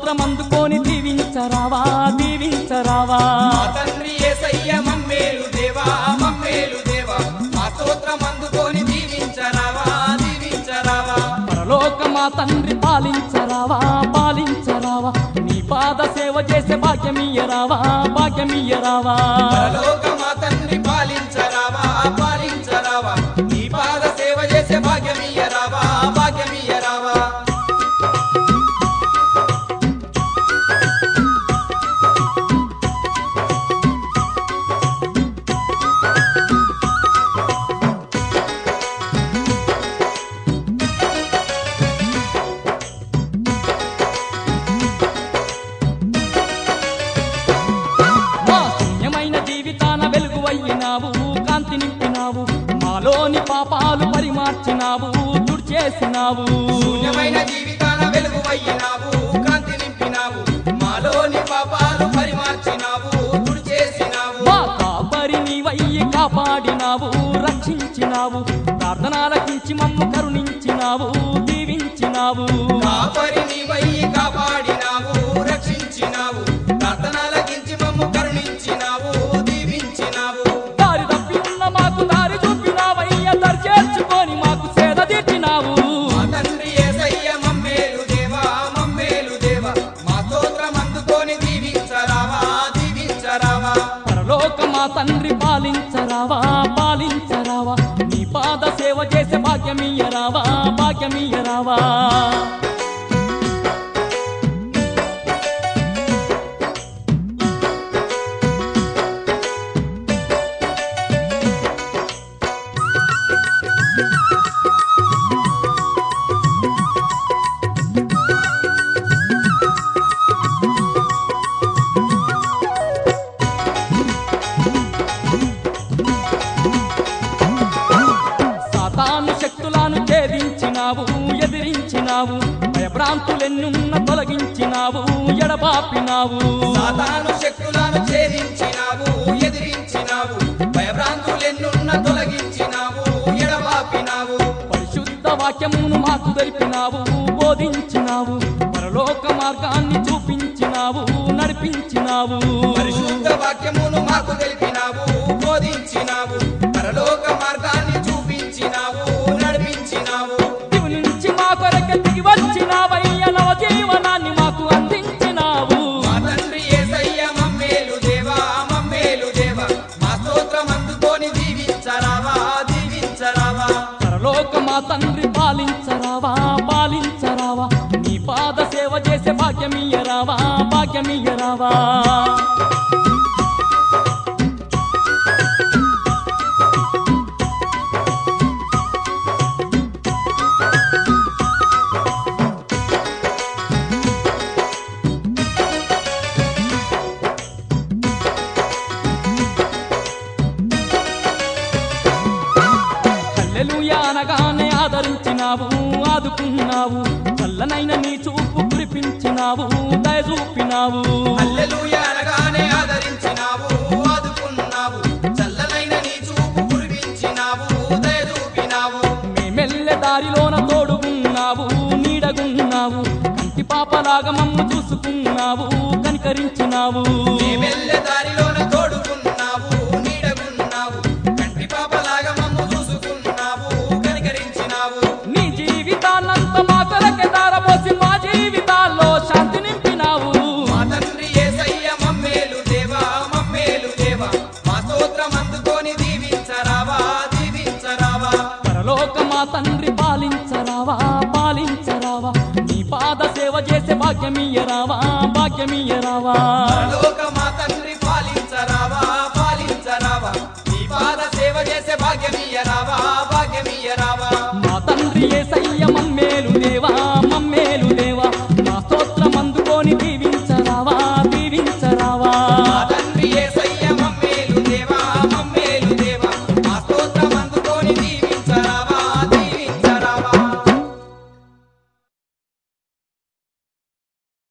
స్తోత్రం అందుకొని దీవించరావా దీవించరావా మా తండ్రి ఏసయ్య మమ్మేలు దేవా మమ్మేలు దేవా మా స్తోత్రం అందుకొని దీవించరావా దీవించరావా పరలోక మా తండ్రి పాలించరావా పాలించరావా నీ పాద సేవ చేసే భాగ్యమియ్యరావా భాగ్యమియ్యరావా పరలోక మా తండ్రి పాలించరావా పాలించరావా నీ పాద సేవ చేసే భాగ్యమియ్యరావా భాగ్యమియ్యరావా మా శూన్యమైన జీవితాన వెలుగు అయ్యినావు కాంతి నింపినావు మాలోని పాపాలు పరిమార్చినావు తుడిచేసినావు శూన్యమైన జీవితాన వెలుగు అయ్యినావు కాంతి నింపినావు మాలోని పాపాలు పరిమార్చినావు తుడిచేసినావు మా కాపరి నీవయ్యి కాపాడినావు రక్షించినావు ప్రార్థనాలకించి మమ్ము కరుణించినావు దీవించినావు కాపరి నీవయ్యి కాపాడినావు రక్షించినావు ప్రార్థనలకించి మమ్ము కరుణించినావు దీవించినావు దారి తప్పిన్న మాకు దారి చూపినావయ్య దరి చేర్చుకొని మాకు సేద తీర్చినావు మా తండ్రి యేసయ్య మమ్మేలు దేవా మమ్మేలు దేవా మా స్తోత్రం అందుకొని దీవించరావా దీవించరావా పరలోక మా తండ్రి పాలించరావా పాలించరావా నీ పాద సేవ చేసే భాగ్యమియ్యరావా భాగ్యమియ్యరావా సాతాను శక్తులను ఛేదించినావు ఎదిరించినావు భయభ్రాంతులెన్నున్న తొలగించినావు ఎడబాపినావు సాతాను శక్తులను ఛేదించినావు ఎదిరించినావు భయభ్రాంతులెన్నున్న తొలగించినావు ఎడబాపినావు పరిశుద్ధ వాక్యమును మాకు తెలిపినావు బోధించినావు పరలోక మార్గాన్ని చూపించినావు నడిపించినావు పరిశుద్ధ వాక్యమును మాకు తెలిపినావు బోధించినావు పరలోక మార్గాన్ని చూపించినావు నడిపించినావు దివి నుంచి మా కొరక దిగి వచ్చినావయ్య నవ జీవనాన్ని మాకు అందించినావు మా తండ్రి యేసయ్య మమ్మేలు దేవా మమ్మేలు దేవా మా స్తోత్రం అందుకొని దీవించరావా దీవించరావా పరలోక మా తండ్రి పాలించరావా పాలించరావా నీ పాద సేవ చేసే భాగ్యమియ్యరావా భాగ్యమియ్యరావా హల్లెలూయా అనగానే ఆదరించినావు ఆదుకున్నావు చల్లనైన నీ చూపు కురిపించినావు దయ చూపినావు హల్లెలూయా అనగానే ఆదరించినావు ఆదుకున్నావు చల్లనైన నీ చూపు కురిపించినావు దయ చూపినావు మేమెల్లె దారిలోన తోడుగున్నావు నీడగున్నావు కంటి పాపలాగా మమ్ము చూసుకున్నావు కనికరించినావు మేమెల్లె దారిలోన తోడుకున్నావు నీడగున్నావు కంటి పాపలాగా మమ్ము చూసుకున్నావు కనికరించినావు నీ జీవితాన్నంత మా కొరకే దారపోసి మా జీవితాల్లో శాంతి నింపినావు మా తండ్రి యేసయ్య మమ్మేలు దేవా మమ్మేలు దేవా మా స్తోత్రం అందుకొని దీవించరావా దీవించరావా పరలోక మా తండ్రి పాలించరావా పాలించరావా నీ పాద సేవ చేసే భాగ్యమియ్యరావా భాగ్యమియ్యరావా పరలోక మా తండ్రి పాలించరావా పాలించరావా నీ పాద సేవ చేసే భాగ్యమియ్యరావా భాగ్యమియ్యరావా మా తండ్రి ఏసయ్య మమ్మేలు దేవా